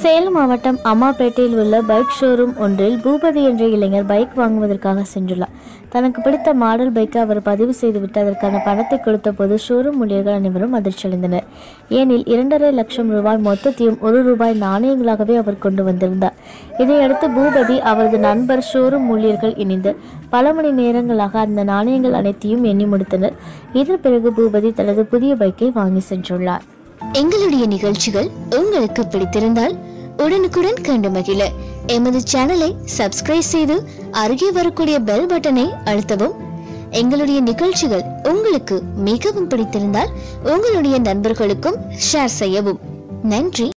சேலம் மாவட்டம் அம்மாப்பேட்டையில் உள்ள bike showroom ஒன்றில் பூபதி என்ற இளைஞர் பைக் வாங்குவதற்காக சென்றுள்ளார் தனக்கு பிடித்த மாடல் பைக்கை அவர் பதிவு செய்துவிட்டு அதற்கான பணத்தை கொடுத்த போது ஷோரூம் ஊழியர்கள் அனைவரும் அதிர்ச்சியடைந்தனர் ஏனில் இரண்டரை லட்சம் ரூபாய் மொத்தத்தையும் ஒரு ரூபாய் நாணயங்களாகவே அவர் கொண்டு வந்திருந்தார் இதையடுத்து பூபதி அவரது நண்பர் ஷோரூம் ஊழியர்கள் இணைந்து பல மணி நேரங்களாக அந்த நாணயங்கள் அனைத்தையும் எண்ணி முடித்தனர் இதன் பிறகு பூபதி தனது புதிய பைக்கை வாங்கி சென்றுள்ளார் எங்களுடைய நிகழ்ச்சிகள் உங்களுக்கு பிடித்திருந்தால் உடனுக்குடன் கண்டு மகிழ எமது சேனலை சப்ஸ்கிரைப் செய்து அருகே வரக்கூடிய பெல் பட்டனை அழுத்தவும் எங்களுடைய நிகழ்ச்சிகள் உங்களுக்கு மிகவும் பிடித்திருந்தால் உங்களுடைய நண்பர்களுக்கும் ஷேர் செய்யவும் நன்றி